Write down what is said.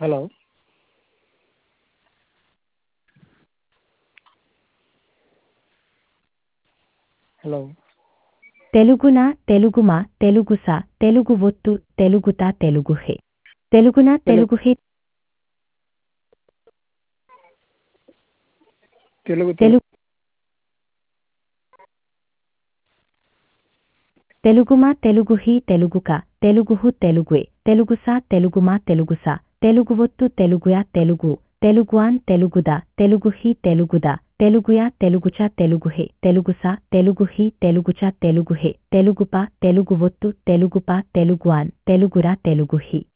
hello hello తెలుగున తెలుగుమ తెలుగుస తెలుగు ఒత్తు తెలుగుత తెలుగుహే తెలుగున తెలుగుహే తెలుగు తెలుగు తెలుగుమ తెలుగుహి తెలుగుక తెలుగుహు తెలుగుే తెలుగుస తెలుగుమ తెలుగుస తెలుగువొత్తు తెలుగుయ తెలుగు తెలుగువాన్ తెలుగుద తెలుగుహి తెలుగుద తెలుగుయ తెలుగుచ తెలుగుహే తెలుగుస తెలుగుహి తెలుగుచ తెలుగుహే తెలుగుప తెలుగువొత్తు తెలుగుప తెలుగువాన్ తెలుగుర తెలుగుహి